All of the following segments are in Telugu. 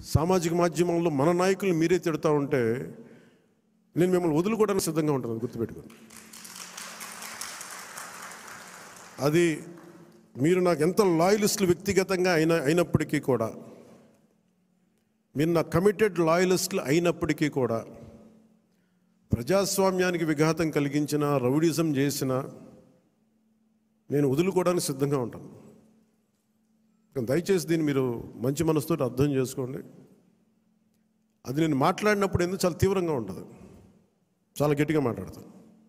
సామాజిక మాధ్యమంలో మన నాయకుల్ని మీరే తిడతా ఉంటే నేను మిమ్మల్ని వదులుకోవడానికి సిద్ధంగా ఉంటాను గుర్తుపెట్టుకోండి అది మీరు నాకు ఎంత లాయలిస్టులు వ్యక్తిగతంగా అయిన అయినప్పటికీ కూడా మీరు నా కమిటెడ్ లాయలిస్టులు అయినప్పటికీ కూడా ప్రజాస్వామ్యానికి విఘాతం కలిగించిన రౌడిజం చేసిన నేను వదులుకోవడానికి సిద్ధంగా ఉంటాను కానీ దయచేసి దీన్ని మీరు మంచి మనసుతో అర్థం చేసుకోండి అది నేను మాట్లాడినప్పుడు ఎందుకు చాలా తీవ్రంగా ఉంటుంది చాలా గట్టిగా మాట్లాడతాను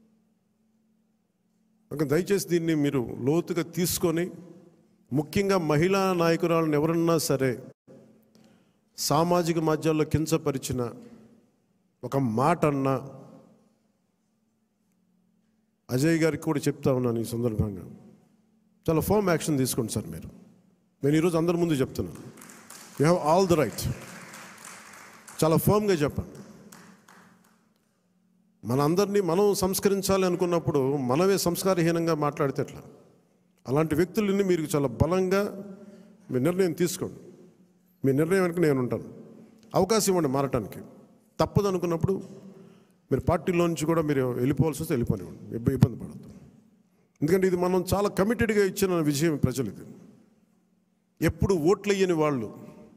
కనుక దయచేసి దీన్ని మీరు లోతుగా తీసుకొని ముఖ్యంగా మహిళా నాయకురాలను ఎవరన్నా సరే సామాజిక మాధ్యాల్లో కించపరిచిన ఒక మాట అన్నా అజయ్ గారికి కూడా చెప్తా ఉన్నాను ఈ సందర్భంగా చాలా ఫామ్ యాక్షన్ తీసుకోండి సార్ మీరు నేను ఈరోజు అందరి ముందు చెప్తున్నాను you have all the right చాలా ఫర్మ్గా చెప్పండి మన అందరినీ మనం సంస్కరించాలి అనుకున్నప్పుడు మనమే సంస్కారహీనంగా మాట్లాడితే ఎట్లా అలాంటి వ్యక్తులని మీరు చాలా బలంగా మీ నిర్ణయం తీసుకోండి మీ నిర్ణయం వెనక నేను ఉంటాను అవకాశం ఇవ్వండి మారటానికి తప్పదు అనుకున్నప్పుడు మీరు పార్టీలో నుంచి కూడా మీరు వెళ్ళిపోవాల్సి వస్తే వెళ్ళిపోనివ్వండి ఇబ్బ- ఇబ్బంది పడద్దు ఎందుకంటే ఇది మనం చాలా కమిటెడ్గా ఇచ్చిన విజయం ప్రజలు ఇది ఎప్పుడు ఓట్లు వేయని వాళ్ళు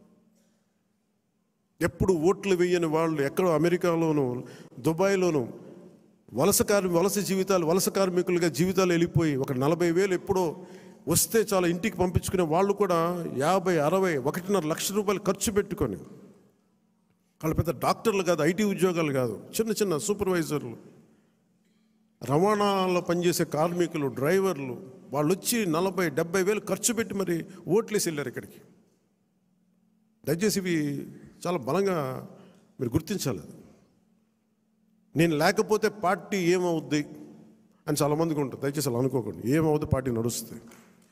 ఎప్పుడు ఓట్లు వేయని వాళ్ళు ఎక్కడో అమెరికాలోను దుబాయ్లోను వలస కార్మి వలస జీవితాలు వలస కార్మికులుగా జీవితాలు వెళ్ళిపోయి ఒక నలభై వేలు ఎప్పుడో వస్తే చాలా ఇంటికి పంపించుకునే వాళ్ళు కూడా యాభై అరవై ఒకటిన్నర లక్ష రూపాయలు ఖర్చు పెట్టుకొని వాళ్ళు పెద్ద డాక్టర్లు కాదు ఐటీ ఉద్యోగాలు కాదు చిన్న చిన్న సూపర్వైజర్లు రవాణాలో పనిచేసే కార్మికులు డ్రైవర్లు వాళ్ళు వచ్చి నలభై డెబ్బై వేలు ఖర్చు పెట్టి మరి ఓట్లేసి వెళ్ళారు ఇక్కడికి దయచేసి ఇవి చాలా బలంగా మీరు గుర్తించాలి అది. నేను లేకపోతే పార్టీ ఏమవుద్ది అని చాలామందికి ఉంటుంది దయచేసి అలా అనుకోకండి ఏమవుద్ది పార్టీ నడుస్తుంది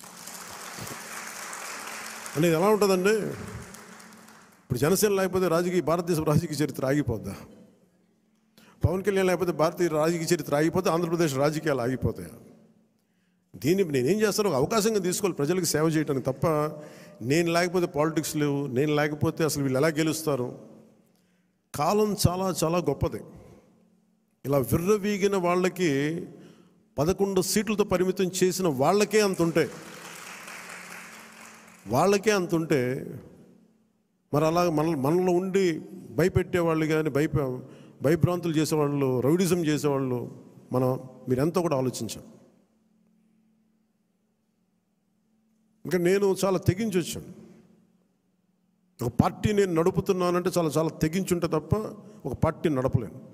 అనేది ఎలా ఉంటుందండి ఇప్పుడు జనసేన లేకపోతే రాజకీయ భారతదేశ రాజకీయ చరిత్ర ఆగిపోద్దా పవన్ కళ్యాణ్ లేకపోతే భారతీయ రాజకీయ చరిత్ర ఆగిపోతే ఆంధ్రప్రదేశ్ రాజకీయాలు ఆగిపోతాయి దీన్ని నేనేం చేస్తాను ఒక అవకాశంగా తీసుకోవాలి ప్రజలకు సేవ చేయడానికి తప్ప నేను లేకపోతే పాలిటిక్స్ లేవు నేను లేకపోతే అసలు వీళ్ళు ఎలా గెలుస్తారు కాలం చాలా చాలా గొప్పది ఇలా విర్రవీగిన వాళ్ళకి పదకొండు సీట్లతో పరిమితం చేసిన వాళ్ళకే అంత ఉంటాయి వాళ్ళకే అంత ఉంటే మరి అలా మన మనలో ఉండి భయపెట్టేవాళ్ళు కానీ భయప భయభ్రాంతులు చేసేవాళ్ళు రౌడిజం చేసేవాళ్ళు మనం మీరెంతో కూడా ఆలోచించాం ఇంకా నేను చాలా తెగించి వచ్చాను ఒక పార్టీ నేను నడుపుతున్నానంటే చాలా చాలా తెగించుంటే తప్ప ఒక పార్టీ నడపలేను